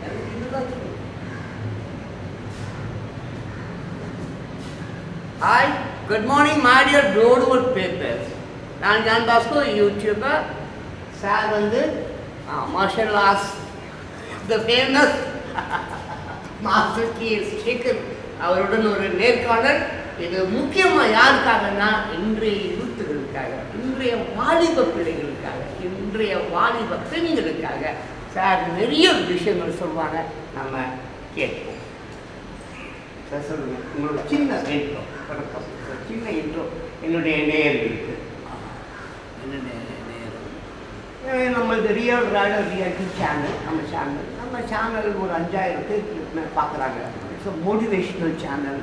எனக்கு இதுதான் தெரியும். Hi good morning my dear ரோடுவுட் பேப்பர்ஸ் நான் ஜான் பாஸ்கோ யூடியூபர் சார் வந்து martial arts the famous master கி ஸ்ரீகர் அவருடன் ஒரு நேர்காணல் இது முக்கியமாக யாருக்காகன்னா இன்றைய யூத்துகளுக்காக இன்றைய வாலிப பிள்ளைகளுக்காக இன்றைய வாலிப பெண்களுக்காக சார் நிறைய விஷயங்கள் சொல்லுவாங்க நம்ம கேட்போம் சார் சொல்லுங்க உங்களோட சின்ன இன்ட்ரோ வணக்கம் ஒரு சின்ன இன்ட்ரோ என்னுடைய நேயர்களுக்கு என்ன நே- நேரம் அஹ் நம்மளது ரியல் ராடர் ரியாலிட்டி சேனல் நம்ம சேனல் நம்ம சேனல் ஒரு அஞ்சாயிரம் பேருக்கு மேல் பார்க்குறாங்க it's motivational channel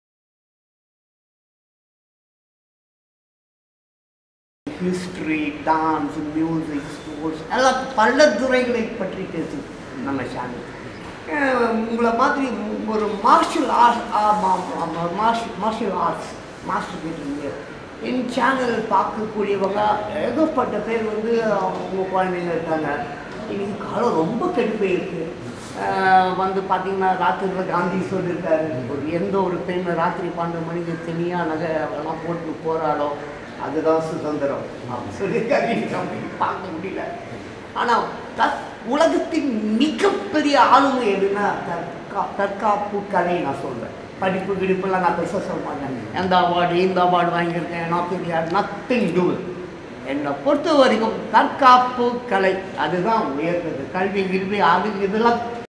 history dance music sports எல்லாம் பல துறைகளை பற்றி பேசும் நம்ம சேனல் உங்களை மாதிரி ஒரு martial arts martial arts master கேட்டிருந்தீங்க என் சேனல் பார்க்கக்கூடியவங்க ஏகப்பட்ட பேர் வந்து அவங்க குழந்தைங்க இருக்காங்க இன்னைக்கு காலம் ரொம்ப கெட்டு போயிருக்கு அஹ் வந்து பார்த்தீங்கன்னா ராத்திரியில் காந்தி சொல்லியிருக்காரு ஒரு எந்த ஒரு பெண் ராத்திரி பன்னெண்டு மணிக்கு தனியாக நகை அதெல்லாம் போட்டு போகிறாளோ அதுதான் சுதந்திரம் அப்படின்னு சொல்லியிருக்காரு இன்னைக்கு நம்ம பார்க்க முடியல ஆனால் த உலகத்தின் மிகப்பெரிய ஆளுமை எதுனா தற்கா தற்காப்பு கலை நான் சொல்கிறேன் படிப்பு கிடிப்புலாம் நான் பெருசாக சொல்ல மாட்டேன் எந்த அவார்டு இந்த அவார்டு வாங்கியிருக்கேன் நான் பெரிய நத்திங் டூ என்னை பொறுத்த வரைக்கும் தற்காப்பு கலை அதுதான் உயர்ந்தது கல்வி கில்வி அது இதெல்லாம்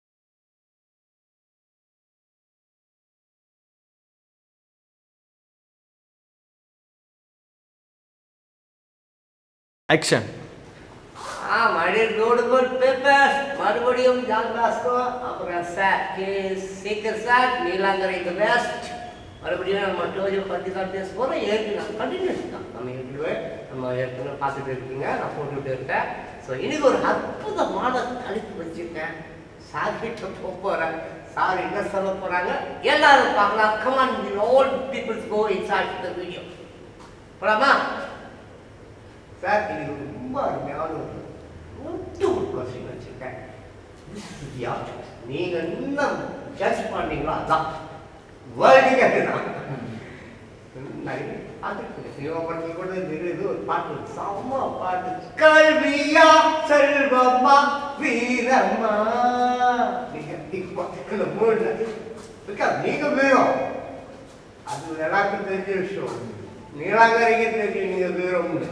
ஆக்ஷன் ஆ மறுபடியும் ரோடு போட் பேப்பர் மறுபடியும் ஜான் பாஸ்கோ அப்புறம் sir K Sekar sir Neelankarai the best மறுபடியும் நம்ம டோஜோ பற்றி தான் பேச போகிறோம் ஏற்கனவே கண்டினியூஸ் தான் நம்ம ஏற்கனவே நம்ம ஏற்கனவே பார்த்துட்டு இருக்கீங்க நான் போட்டுட்டு இருக்கேன் ஸோ இன்னைக்கு ஒரு அற்புதமான தலைப்பு வச்சுருக்கேன் சார் கிட்ட போக போகிறேன் சார் என்ன சொல்ல போகிறாங்க எல்லாரும் பார்க்கலாம் come on all peoples go inside the video போலாமா சார் இது ரொம்ப அருமையான ஒரு ஒட்டு ஒரு கொஸ்டின் வச்சுருக்கேன் நீங்க இன்னும் ஜட்ஜ் பண்ணீங்களோ அதான் வேர்டிங் அதுதான் நிறைய பாட்டு சிவபுரத்தில் கூட இது ஒரு பாட்டு இருக்கு. செம்ம பாட்டு கல்வியா செல்வமா வீரமா நீங்க இப்போ இந்த மூணு இருக்கா நீங்க வீரம் அது எல்லாருக்கும் தெரிஞ்ச விஷயம் நீலாங்கரைக்கு தெரியும் நீங்க வீரம்னு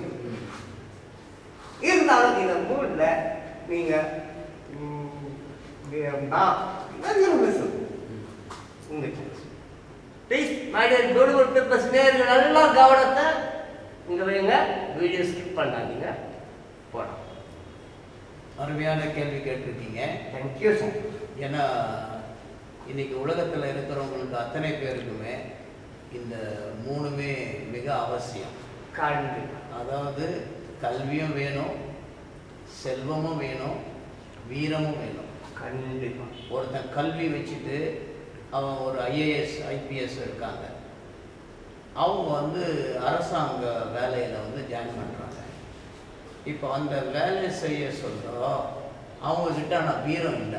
இருந்தாலும் இந்த மூட்ல நீங்க ம், வீரம்னா நிறைய பேசும் உங்க please my dear beautiful peoples நேர்கள் எல்லாம் கவனத்தை இங்க வைங்க வீடியோ ஸ்கிப் பண்ணாதீங்க போலாம் அருமையான கேள்வி கேட்டிருக்கீங்க தேங்க்யூ சார் ஏன்னா இன்னைக்கு உலகத்தில் இருக்கிறவங்களுக்கு அத்தனை பேருக்குமே இந்த மூணுமே மிக அவசியம் கண்டிப்பா அதாவது கல்வியும் வேணும் செல்வமும் வேணும் வீரமும் வேணும் கண்டிப்பா ஒருத்தன் கல்வி வச்சுட்டு அவன் ஒரு ஐஏஎஸ் ஐபிஎஸ் இருக்காங்க அவங்க வந்து அரசாங்க வேலையில் வந்து ஜாயின் பண்ணுறாங்க இப்போ அந்த வேலையை செய்ய சொல்கிறோம் அவங்கக்கிட்ட ஆனால் வீரம் இல்லை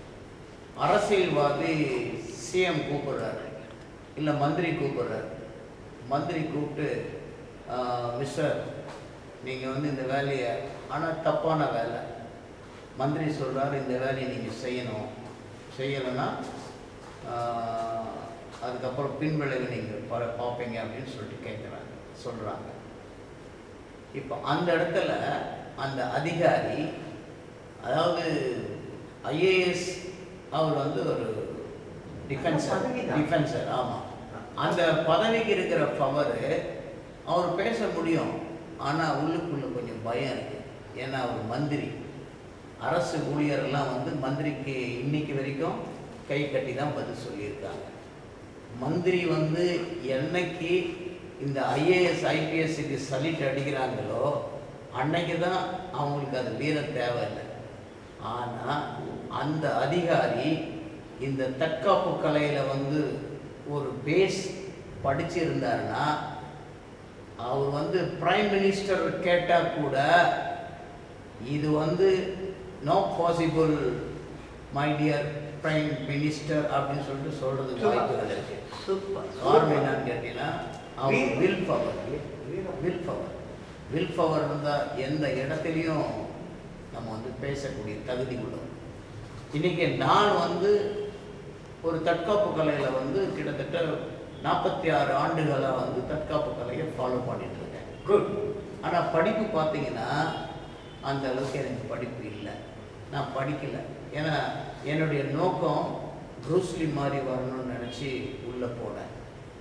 அரசியல்வாதி சிஎம் கூப்பிடுறாரு இல்லை மந்திரி கூப்பிடுறாரு மந்திரி கூப்பிட்டு மிஸ்டர் நீங்கள் வந்து இந்த வேலையை ஆனால் தப்பான வேலை மந்திரி சொல்றாரு இந்த வேலையை நீங்கள் செய்யணும் செய்யலைன்னா ஆஹ், அதுக்கப்புறம் பின்விளைவு நீங்கள் பா பார்ப்பீங்க அப்படின்னு சொல்லிட்டு கேட்குறாங்க சொல்கிறாங்க இப்போ அந்த இடத்துல அந்த அதிகாரி அதாவது ஐஏஎஸ் அவர் வந்து ஒரு டிஃபென்சர் பதவிதான். டிஃபென்சர் ஆமாம் அந்த பதவிக்கு இருக்கிற பவரு அவர் பேச முடியும் ஆனால் உள்ளுக்குள்ள கொஞ்சம் பயம் இருக்கு ஏன்னா அவர் மந்திரி அரசு ஊழியரெல்லாம் வந்து மந்திரிக்கு இன்னைக்கு வரைக்கும் கை கட்டி தான் பதில் சொல்லியிருக்காங்க மந்திரி வந்து என்னைக்கு இந்த ஐஏஎஸ் ஐபிஎஸ்க்கு சலிட் அடிக்கிறாங்களோ அன்னைக்கு தான் அவங்களுக்கு அது வீரம் தேவையில்லை ஆனால் அந்த அதிகாரி இந்த தற்காப்பு கலையில் வந்து ஒரு பேஸ் படிச்சிருந்தாருன்னா அவர் வந்து பிரைம் மினிஸ்டர் கேட்டால் கூட இது வந்து no possible my dear prime minister அப்படின்னு சொல்லிட்டு சொல்றதுக்கு வாய்ப்புகள் இருக்கு சூப்பர் காரணம் என்னன்னு கேட்டீங்கன்னா அவங்க வீ- will power will power will power இருந்தால் எந்த இடத்துலையும் நம்ம வந்து பேசக்கூடிய தகுதி உள்ளோம் இன்னைக்கு நான் வந்து ஒரு தற்காப்பு கலையில் வந்து கிட்டத்தட்ட நாற்பத்தி ஆறு ஆண்டுகளாக வந்து தற்காப்பு கலையை ஃபாலோ பண்ணிட்டு இருக்கேன் குட் ஆனால் படிப்பு பார்த்தீங்கன்னா அந்த அளவுக்கு எனக்கு படிப்பு இல்லை நான் படிக்கலை ஏன்னா என்னுடைய நோக்கம் ப்ரூஸ்லி மாதிரி வரணும்னு நினச்சி உள்ளே போனேன்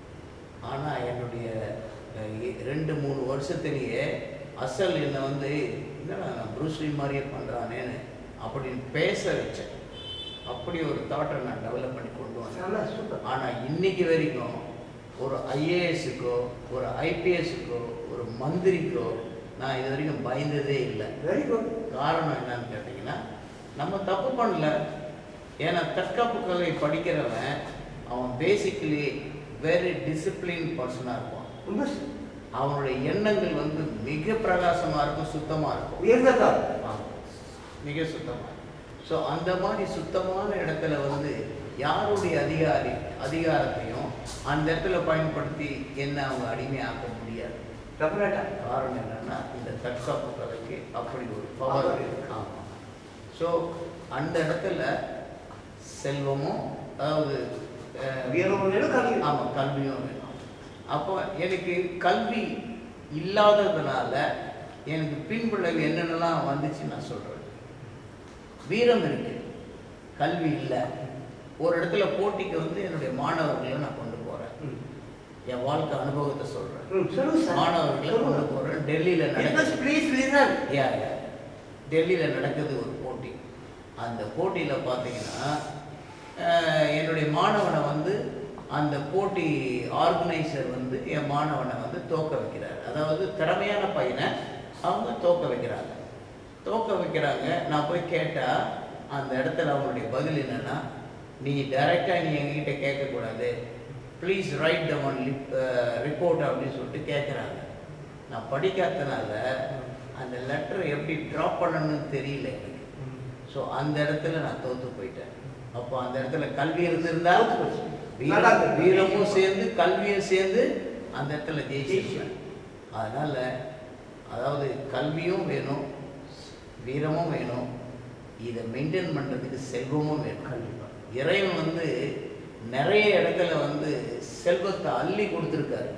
ஆனால் என்னுடைய அஹ், இ- ரெண்டு மூணு வருஷத்துலேயே அசல் என்னை வந்து என்னடா நான் ப்ரூஸ்லி மாதிரியே பண்ணுறானேன்னு அப்படின்னு பேச வச்சேன் அப்படி ஒரு தாட்டை நான் டெவலப் பண்ணி கொண்டு வந்தேன் நல்லா சூப்பர் ஆனால் இன்னைக்கு வரைக்கும் ஒரு ஐஏஎஸ்க்கோ ஒரு ஐபிஎஸ்க்கோ ஒரு மந்திரிக்கோ நான் இது வரைக்கும் பயந்ததே இல்லை வெரி குட் காரணம் என்னன்னு கேட்டிங்கன்னா நம்ம தப்பு பண்ணல ஏன்னா தற்காப்பு கலை படிக்கிறவன் அவன் பேசிக்கலி வெரி டிசிப்ளின் பர்சனாக இருப்பான் ரொம்ப அவனுடைய எண்ணங்கள் வந்து மிக பிரகாசமாக இருக்கும் சுத்தமாக இருக்கும் உயர்ந்ததா ஆமா. மிக சுத்தமாக ஸோ அந்த மாதிரி சுத்தமான இடத்துல வந்து யாருடைய அதிகாரி அதிகாரத்தையும் அந்த இடத்துல பயன்படுத்தி என்ன அவங்க அடிமையாக்க முடியாது டெஃபினட்டா காரணம் என்னன்னா இந்த தற்காப்பு கலைக்கு அப்படி ஒரு பவர் Power இருக்கு ஆமாம் ஸோ அந்த இடத்துல செல்வமும் அதாவது அஹ், வீரமும் வேணும், கல்வியும். ஆமாம் கல்வியும் வேணும் அப்போ எனக்கு கல்வி இல்லாததுனால எனக்கு பின்விளைவு என்னென்னலாம் வந்துச்சு நான் சொல்கிறேன் வீரம் இருக்கு கல்வி இல்லை ஒரு இடத்துல போட்டிக்கு வந்து என்னுடைய மாணவர்களை நான் கொண்டு போகிறேன் ம். என் வாழ்க்கை அனுபவத்தை சொல்கிறேன் ம், சொல்லுங்க சார் மாணவர்களை கொண்டு போகிறேன் டெல்லியில் நடக்குது ப்ளீஸ் லிசன் யா யா டெல்லியில் நடக்குது ஒரு போட்டி அந்த போட்டியில் பார்த்தீங்கன்னா அஹ், என்னுடைய மாணவனை வந்து அந்த போட்டி ஆர்கனைசர் வந்து என் மாணவனை வந்து தோக்க வைக்கிறார் அதாவது திறமையான பையனை அவங்க தோக்க வைக்கிறாங்க தோக்க வைக்கிறாங்க நான் போய் கேட்டால் அந்த இடத்துல அவங்களுடைய பதில் என்னன்னா நீ டைரெக்டாக நீ எங்ககிட்ட கேட்கக்கூடாது please write the one report அப்படின்னு சொல்லிட்டு கேட்குறாங்க நான் படிக்காதனால அந்த லெட்டரை எப்படி ட்ராப் பண்ணணும்னு தெரியல எனக்கு ஸோ அந்த இடத்துல நான் தோத்து போயிட்டேன் அப்போ அந்த இடத்துல கல்வி இருந்திருந்தா நல்லா வீரம் இருக்கு. வீரமும் சேர்ந்து கல்வியும் சேர்ந்து அந்த இடத்துல ஜெயிச்சிருப்பேன் அதனால அதாவது கல்வியும் வேணும் வீரமும் வேணும் இதை மெயின்டைன் பண்ணுறதுக்கு செல்வமும் வேணும் கண்டிப்பா. இறைவன் வந்து நிறைய இடத்துல வந்து செல்வத்தை அள்ளி கொடுத்துருக்காரு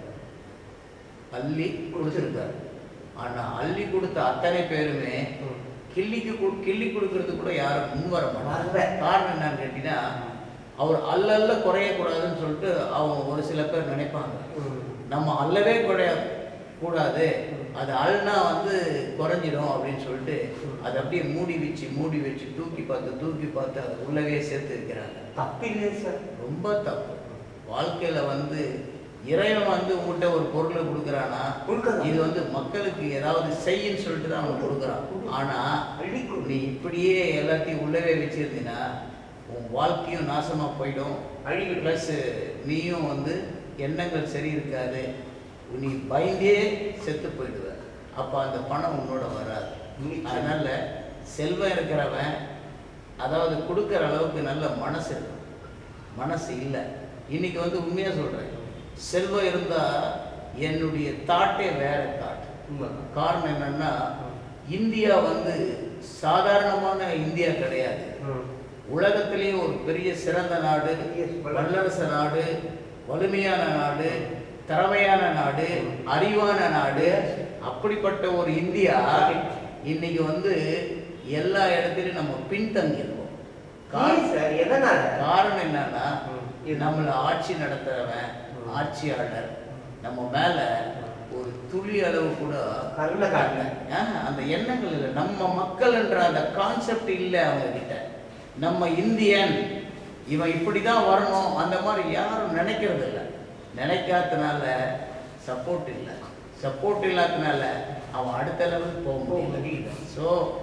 அள்ளி கொடுத்துருக்காரு ஆனால் அள்ளி கொடுத்த அத்தனை பேருமே ம். கிள்ளிக்கு கு- கிள்ளி கொடுக்கறது கூட யாரும் முன் வர மாட்டாங்க வரல. காரணம் என்னன்னு கேட்டீங்கன்னா அவர் அல்லல்ல குறையக்கூடாதுன்னு சொல்லிட்டு அவங்க ஒரு சில பேர் நினைப்பாங்க ம். நம்ம அல்லவே குறைய கூடாது அது அல்னா வந்து குறைஞ்சிடும் அப்படின்னு சொல்லிட்டு அதை அப்படியே மூடி வச்சு மூடி வச்சு தூக்கி பார்த்து தூக்கி பார்த்து அதை உள்ளவே சேர்த்து வைக்கிறாங்க தப்பில்லையே சார் ரொம்ப தப்பு வாழ்க்கையில வந்து இறைவன் வந்து உங்கள்கிட்ட ஒரு பொருளை கொடுக்குறானா கொடுக்கணும். இது வந்து மக்களுக்கு ஏதாவது செய்யுன்னு சொல்லிட்டு தான் அவன் கொடுக்குறான் ஆனா அள்ளி கொடு. நீ இப்படியே எல்லாத்தையும் உள்ளவே வச்சிருந்தீங்கன்னா உன் வாழ்க்கையும் நாசமா போயிடும் அழிவு. ப்ளஸ் நீயும் வந்து எண்ணங்கள் சரி இருக்காது நீ பயந்தே செத்து போயிடுவ அப்போ அந்த பணம் உன்னோட வராது நிச்சயம். அதனால செல்வம் இருக்கிறவன் அதாவது கொடுக்குற அளவுக்கு நல்ல மனசு இருக்கும் மனசு இல்லை இன்னைக்கு வந்து உண்மையாக சொல்கிறேன் செல்வம் இருந்தால் என்னுடைய தாட்டே வேற தாட் உண்மைதான். காரணம் என்னன்னா இந்தியா வந்து சாதாரணமான இந்தியா கிடையாது ம். உலகத்திலேயே ஒரு பெரிய சிறந்த நாடு Yes, வல்லரசு நாடு வலிமையான நாடு திறமையான நாடு அறிவான நாடு அப்படிப்பட்ட ஒரு இந்தியா இன்னைக்கு வந்து எல்லா இடத்துலையும் நம்ம பின்தங்கி இருக்கோம் ஏன் காரணம் சார் எதனால காரணம் என்னன்னா ம். நம்மளை ஆட்சி நடத்துறவன் ம். ஆட்சியாளர் நம்ம மேல ஒரு துளி அளவு கூட கருணை காட்டல. ஆஹ், அந்த எண்ணங்கள் இல்லை நம்ம மக்கள்ன்ற அந்த கான்செப்ட் இல்லை அவங்க கிட்ட நம்ம இந்தியன் இவன் இப்படி தான் வரணும் அந்த மாதிரி யாரும் நினைக்கிறது இல்லை நினைக்காதனால சப்போர்ட் இல்லை சப்போர்ட் இல்லாதனால அவன் அடுத்த லெவலுக்கு போக போக முடியல முடியல. ஸோ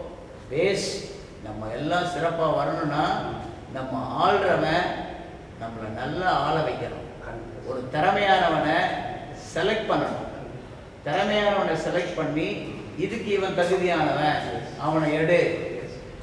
பேஸ் நம்ம எல்லாம் சிறப்பாக வரணும்னா நம்ம ஆள்றவன் நம்மளை நல்லா ஆள வைக்கணும் கண்டிப்பா. ஒரு திறமையானவனை செலக்ட் பண்ணணும் திறமையானவனை செலக்ட் பண்ணி இதுக்கு இவன் தகுதியானவன் அவனை எடு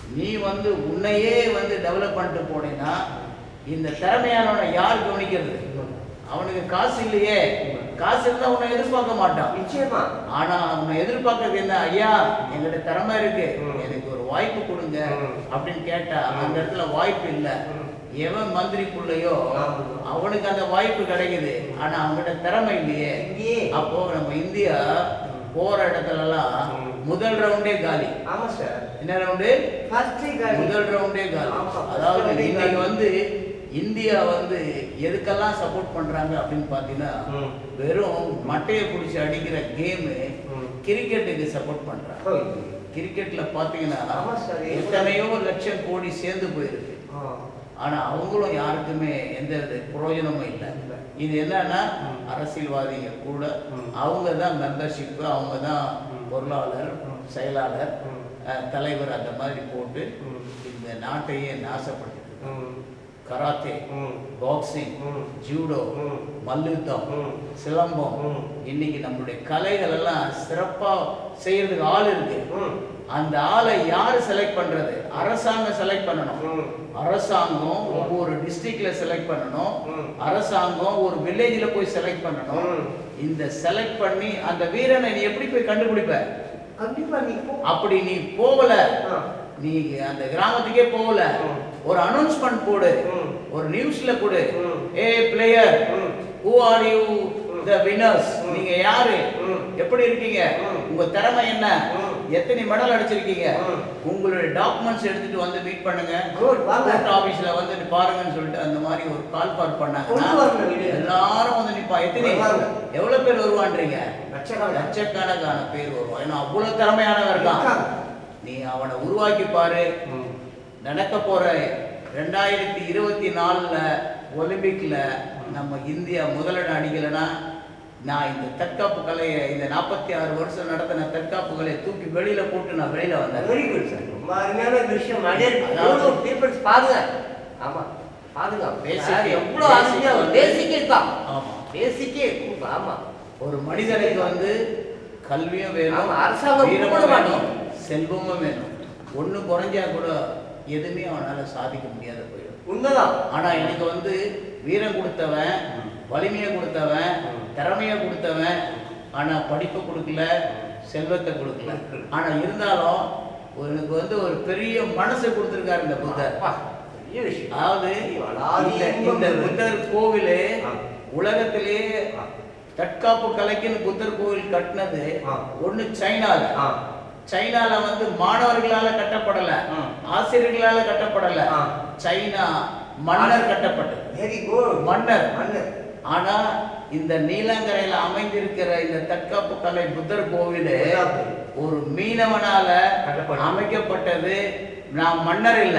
நீ வந்து உன்னையே வந்து டெவலப் பண்ணிட்டு போனேன்னா இந்த திறமையானவனை யார் கவனிக்கிறது அவனுக்கு காசு இல்லையே காசு இருந்தா உன்னை எதிர்பார்க்க மாட்டான் நிச்சயமா ஆனா உன்னை எதிர்பார்க்கறது என்ன ஐயா எங்கிட்ட திறமை இருக்கு ம். எனக்கு ஒரு வாய்ப்பு கொடுங்க ம். அப்படின்னு கேட்டா ம். அந்த இடத்துல வாய்ப்பு இல்ல ம். எவன் மந்திரிக்குள்ளயோ ஆமா. அவனுக்கு அந்த வாய்ப்பு கிடைக்குது ஆனா அவன்கிட்ட திறமை இல்லையே இல்லையே. அப்போ நம்ம இந்தியா போற இடத்துல எல்லாம் ம். முதல் ரவுண்டே காலி ஆமா சார் என்ன ரவுண்டு ஃபர்ஸ்ட் காலி முதல் ரவுண்டே காலி ஆமா, first அதாவது round ஏ இன்னைக்கு காலி. வந்து இந்தியா வந்து எதுக்கெல்லாம் சப்போர்ட் பண்றாங்க அப்படின்னு பாத்தீங்கன்னா ம். வெறும் மட்டையை பிடிச்சி அடிக்கிற கேமு ம். கிரிக்கெட்டுக்கு சப்போர்ட் பண்றாங்க ஓய். கிரிக்கெட்ல பாத்தீங்கன்னா ஆமா சார். எத்தனையோ லட்சம் கோடி சேர்ந்து போயிருக்கு ஆ. ஆனா அவங்களும் யாருக்குமே எந்த வித பிரயோஜனமும் இல்லை இல்ல. இது என்னன்னா ம். அரசியல்வாதிங்க கூட ம். அவங்க தான் மெம்பர்ஷிப் அவங்க தான் ம். பொருளாளர் ம். செயலாளர் ம். அஹ், தலைவர் அந்த மாதிரி போட்டு ம். இந்த நாட்டையே நாசப்படுத்திட்டு ம். கராத்தே ம். பாக்ஸிங் ம். ஜூடோ ம். மல்யுத்தம் ம். சிலம்பம் ம். இன்னைக்கு நம்மளுடைய கலைகள் எல்லாம் சிறப்பா செய்யறதுக்கு ஆள் இருக்கு ம். அந்த ஆளை யாரு செலக்ட் பண்றது அரசாங்கம் செலக்ட் பண்ணணும் ம். அரசாங்கம் ஒவ்வொரு டிஸ்ட்ரிக்ட்ல செலக்ட் பண்ணணும் ம். அரசாங்கம் ஒரு வில்லேஜ்ல போய் செலக்ட் பண்ணணும் ம். இந்த செலக்ட் பண்ணி அந்த வீரனை நீ எப்படி போய் கண்டுபிடிப்ப கண்டிப்பா நீ போ அப்படி நீ போகல ஆ. நீ அந்த கிராமத்துக்கே போகல ம். ஒரு அனௌன்ஸ்மெண்ட் போடு ம். ஒரு நியூஸ்ல கொடு ம். ஏ பிளேயர் ம். Who are you the winners ம். நீங்க யாரு ம். எப்படி இருக்கீங்க ம். உங்க திறமை என்ன ம். எத்தனை மெடல் அடிச்சிருக்கீங்க ம். உங்களுடைய டாக்குமெண்ட்ஸ் எடுத்துட்டு வந்து மீட் பண்ணுங்க Good, வாங்க. கோர்ட் ஆபீஸ்ல வந்து பாருங்கன்னு சொல்லிட்டு அந்த மாதிரி ஒரு கால் பார் பண்ணாங்கன்னா கொண்டு வரணும் வெளியே. எல்லாரும் வந்து நிப்பா எத்தனை வருவாங்க. எவ்வளவு பேர் வருவான்றீங்க லட்சக்கணக்கான. லட்சக்கணக்கான பேர் வருவான் ஏன்னா அவ்வளவு திறமையானவன் இருக்கான் இருக்காங்க. நீ அவனை உருவாக்கி பாரு ம். நடக்க போற ரெண்டாயிரத்தி இருபத்தி நாலுல ஒலிம்பிக்ல நம்ம இந்தியா முதலிடம் அடிக்கலைன்னா நான் இந்த தற்காப்பு கலையை இந்த நாற்பத்தி ஆறு வருஷம் நடத்தின தற்காப்பு கலையை தூக்கி வெளியில போட்டு நான் வெளியில வந்தேன் வெரி குட் சார் ரொம்ப அருமையான விஷயம் நிறைய அதாவது- பீப்புள்ஸ் பாருங்க ஆமா பாருங்க Basic. சார் எவ்வளவு Basic அருமையா வந்து- பேசிக்கே தான் ஆமா பேசிக்கே ஆமா ஒரு மனிதனுக்கு வந்து கல்வியும் வேணும் ஆமா, அரசாங்கம் வீரமும் கொடுக்க வேணும் மாட்டேங்குது. செல்வமும் வேணும் ஒண்ணு குறைஞ்சா கூட எதுவுமே அவனால சாதிக்க முடியாத போயிடும் உண்மைதான் ஆனா எனக்கு வந்து வீரம் கொடுத்தவன் வலிமையை கொடுத்தவன் ம். திறமையை கொடுத்தவன் ஆனா படிப்பை கொடுக்கல செல்வத்தை கொடுக்கல ஆனா இருந்தாலும் எனக்கு வந்து ஒரு பெரிய மனசை கொடுத்துருக்காரு இந்த புத்தர் அப்பா, பெரிய விஷயம் அதாவது அலாதி இந்த இன்பம் இந்த இது. புத்தர் கோவிலு ஆ. உலகத்திலேயே ஆ. தற்காப்பு கலைக்குன்னு புத்தர் கோவில் கட்டினது ஆ. ஒண்ணு சைனால ஆ, சைனால வந்து மாணவர்களால கட்டப்படல ம். ஆசிரியர்களால கட்டப்படல ஆ. சைனா மன்னர் கட்டப்பட்டது வெரி குட் மன்னர் மன்னர் ஆனா இந்த நீலங்கரையில அமைந்திருக்கிற இந்த தற்காப்பு கலை புத்தர் கோவிலு ஒரு மீனவனால கட்டப்பட்டது. அமைக்கப்பட்டது நான் மன்னர் இல்ல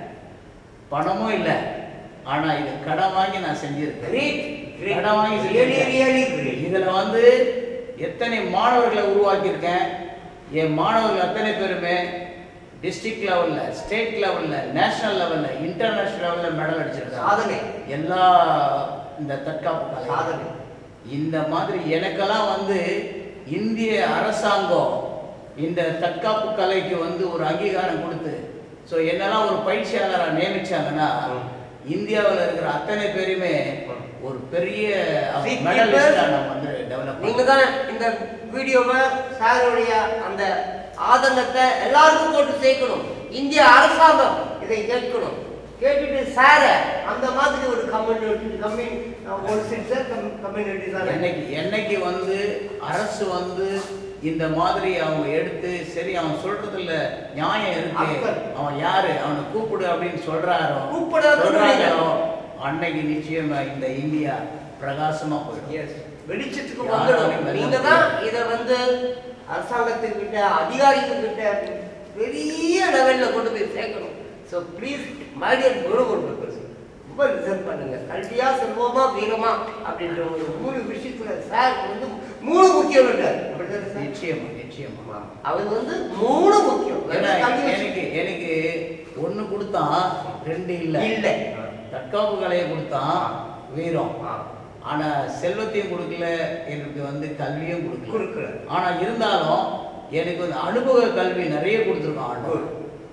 பணமும் இல்ல ஆனா இது கடன் வாங்கி நான் செஞ்சிருக்கேன் கிரேட் கிரேட் கடன் வாங்கி ரியலி செஞ்சிருக்கேன் ரியலி கிரேட் இதுல வந்து எத்தனை மாணவர்களை உருவாக்கியிருக்கேன் என் மாணவர்கள் அத்தனை பேருமே டிஸ்ட்ரிக்ட் லெவல்ல ஸ்டேட் லெவல்ல நேஷனல் லெவல்ல இன்டர்நேஷனல் லெவல்ல மெடல் அடிச்சிருக்காங்க சாதனை எல்லா இந்த தற்காப்பு கலை சாதனை இந்த மாதிரி எனக்கெல்லாம் வந்து இந்திய அரசாங்கம் இந்த தற்காப்பு கலைக்கு வந்து ஒரு அங்கீகாரம் கொடுத்து ஸோ என்னெல்லாம் ஒரு பயிற்சியாளராக நியமிச்சாங்கன்னா ம். இந்தியாவில் இருக்கிற அத்தனை பேருமே ம். ஒரு பெரிய See, மெடலிஸ்டாக people, நம்ம வந்து டெவலப் நீங்க தான் இந்த வீடியோவை சாருடைய அந்த ஆதங்கத்தை எல்லாருக்கும் போட்டு சேர்க்கணும் இந்திய அரசாங்கம் இதை கேட்கணும் கேட்டுட்டு சார அந்த மாதிரி ஒரு கம்யூனிட்டி கம்யூனி ஒரு சிஸ்டர் கம்யூனிட்டி தான் என்னைக்கு என்னைக்கு வந்து அரசு வந்து இந்த மாதிரி அவங்க எடுத்து சரி அவன் சொல்றதுல நியாயம் இருக்கு அக்கறை. அவன் யாரு அவனை கூப்பிடு அப்படின்னு சொல்றாரோ கூப்பிடாத சொல்றாங்களோ அன்னைக்கு நிச்சயமா இந்த இந்தியா பிரகாசமா போயிடும் எஸ் வெளிச்சத்துக்கு யாராலையும் வந்துடும் வெல்ல நீங்க தான் இதை வந்து அரசாங்கத்துக்கிட்ட அதிகாரிகள்கிட்ட பெரிய லெவல்ல கொண்டு போய் சேர்க்கணும் ஸோ ப்ளீஸ் மைடியர் குருகுரு ரொம்ப ரிசர்வ் பண்ணுங்க கல்வியா செல்வமா வீரமா அப்படின்ற ஒரு மூணு விஷயத்துல சார் வந்து மூணு முக்கியம் அப்படிதானே சார்? நிச்சயமா நிச்சயமா ஆமா. அவர் வந்து மூணு முக்கியம் ஏன்னா கல்வி விஷயம். எனக்கு எனக்கு ஒண்ணு கொடுத்தான் ரெண்டு இல்ல இல்ல தற்காப்பு கலையை கொடுத்தான் வீரம் ஆ. ஆனா செல்வத்தையும் கொடுக்கல எனக்கு வந்து கல்வியும் கொடுக்கல கொடுக்கல ஆனா இருந்தாலும் எனக்கு வந்து அனுபவ கல்வி நிறைய கொடுத்துருக்கான் ஆண்டவன்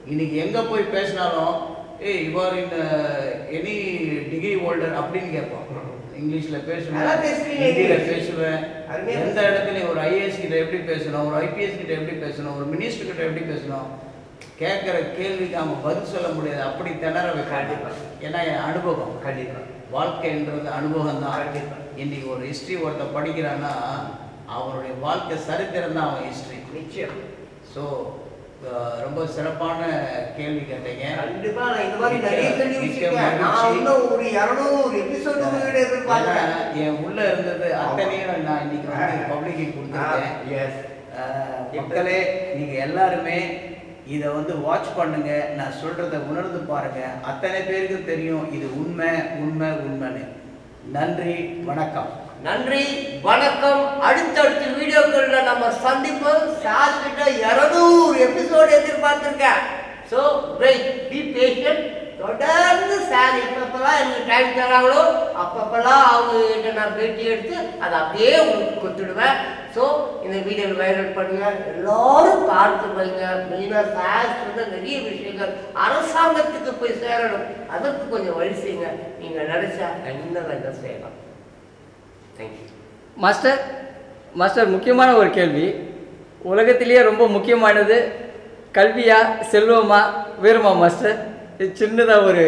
இன்னைக்கு எங்கே போய் பேசினாலும் ஏய் இவர் இந்த எனி டிகிரி ஹோல்டர் அப்படின்னு கேட்போம் இங்கிலீஷில் நல்லா பேசுவேன் பேசுறீங்க ஹிந்தியில் English. பேசுவேன் அருமையா எந்த இடத்துலையும் ஒரு ஐஏஎஸ் கிட்ட எப்படி பேசணும் ஒரு ஐபிஎஸ் கிட்ட எப்படி பேசணும் ஒரு மினிஸ்டர் கிட்ட எப்படி பேசணும் கேட்குற கேள்விக்கு அவங்க பதில் சொல்ல முடியாது அப்படி திணற வைப்பாங்க கண்டிப்பா. ஏன்னா என் அனுபவம் கண்டிப்பா வாழ்க்கைன்றது அனுபவம் தான் கண்டிப்பா. இன்னைக்கு ஒரு ஹிஸ்ட்ரி ஒருத்தன் படிக்கிறான்னா அவனுடைய வாழ்க்கை சரித்திரம் தான் அவன் ஹிஸ்ட்ரி நிச்சயம் ஸோ ரொம்ப சிறப்பான கேள்வி கேட்டீங்க கண்டிப்பா நான் இந்த மாதிரி மிக்க- நிறைய கேள்வி மிக்க வச்சிருக்கேன் நான் மகிழ்ச்சி. இன்னும் ஒரு இருநூறு எபிசோடு ஏன்னா, எதிர்பார்க்கிறேன் என் உள்ள இருந்தது அத்தனையும் நான் இன்னைக்கு வந்து பப்ளிக்கு கொடுத்துருக்கேன் எஸ் அஹ், மக்களே நீங்க எல்லாருமே இதை வந்து வாட்ச் பண்ணுங்க நான் சொல்றத உணர்ந்து பாருங்க அத்தனை பேருக்கு தெரியும் இது உண்மை உண்மை உண்மைன்னு நன்றி வணக்கம் நன்றி வணக்கம் அடுத்தடுத்த வீடியோக்கள்ல நம்ம சந்திப்போம் சார் கிட்ட இருநூறு எபிசோடு எதிர்பார்த்திருக்கேன் ஸோ வெயிட் பி பேஷன் தொடர்ந்து சார் எப்பப்பெல்லாம் எனக்கு டைம் தராங்களோ அப்பப்பெல்லாம் அவங்க கிட்ட நான் பேட்டி எடுத்து அதை அப்படியே உங்களுக்கு கொடுத்துடுவேன் ஸோ இந்த வீடியோ வைரல் பண்ணுங்க எல்லாரும் பார்த்து பண்ணுங்க மெயினாக சார் சொன்ன நிறைய விஷயங்கள் அரசாங்கத்துக்கு போய் சேரணும் அதற்கு கொஞ்சம் வழி செய்யுங்க நீங்கள் நினைச்சா என்ன வேணா செய்யலாம் தேங்க்யூ மாஸ்டர் மாஸ்டர் முக்கியமான ஒரு கேள்வி உலகத்திலேயே ரொம்ப முக்கியமானது கல்வியா செல்வமா வீரமா மாஸ்டர் இது சின்னதாக ஒரு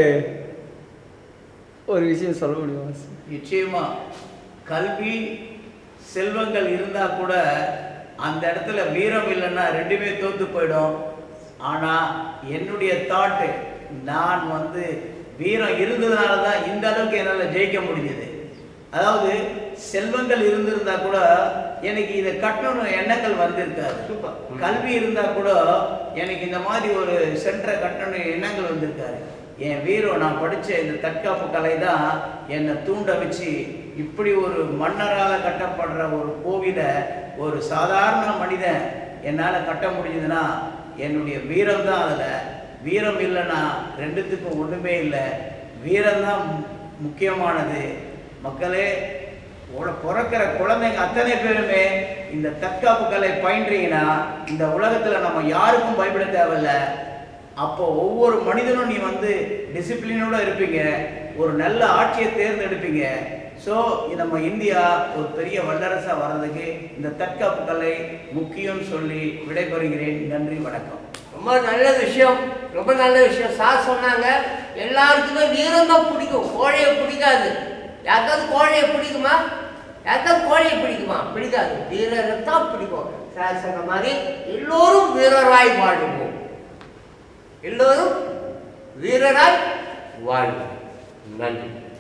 ஒரு விஷயம் சொல்ல முடியுமா மாஸ்டர் நிச்சயமா கல்வி செல்வங்கள் இருந்தா கூட அந்த இடத்துல வீரம் இல்லைன்னா ரெண்டுமே தோத்து போயிடும் ஆனா என்னுடைய தாட்டு நான் வந்து வீரம் இருந்ததுனால தான் இந்த அளவுக்கு என்னால் ஜெயிக்க முடிஞ்சது அதாவது செல்வங்கள் இருந்திருந்தா கூட எனக்கு இதை கட்டணும் எண்ணங்கள் வந்திருக்காது சூப்பர். கல்வி இருந்தா கூட எனக்கு இந்த மாதிரி ஒரு சென்டரை கட்டணும் எண்ணங்கள் வந்திருக்காரு என் வீரம் நான் படிச்ச இந்த தற்காப்பு கலை தான் என்னை தூண்ட வச்சு இப்படி ஒரு மன்னரால் கட்டப்படுற ஒரு கோவிலை ஒரு சாதாரண மனிதன் என்னால் கட்ட முடிஞ்சதுன்னா என்னுடைய வீரம் தான் அதில் வீரம் இல்லைன்னா ரெண்டுத்துக்கும் ஒன்றுமே இல்லை வீரம் தான் முக்கியமானது மக்களே உல- பிறக்கிற குழந்தைங்க அத்தனை பேருமே இந்த தற்காப்பு கலை பயின்றீங்கன்னா இந்த உலகத்துல நம்ம யாருக்கும் பயப்பட தேவையில்ல அப்போ ஒவ்வொரு மனிதனும் நீ வந்து டிசிப்ளினோட இருப்பீங்க ஒரு நல்ல ஆட்சியை தேர்ந்தெடுப்பீங்க ஸோ நம்ம இந்தியா ஒரு பெரிய வல்லரசா வர்றதுக்கு இந்த தற்காப்பு கலை முக்கியம்னு சொல்லி விடைபெறுகிறேன் நன்றி வணக்கம் ரொம்ப நல்ல விஷயம் ரொம்ப நல்ல விஷயம் சார் சொன்னாங்க எல்லாருக்குமே வீரம் தான் பிடிக்கும் கோழையை பிடிக்காது யாருக்காவது கோழையை பிடிக்குமா யாருக்காவது கோழையை பிடிக்குமா பிடிக்காது வீரரை தான் பிடிக்கும் சார் சொன்ன மாதிரி எல்லோரும் வீரராய் வாழுவோம் எல்லோரும் வீரராய் வாழ்வோம் நன்றி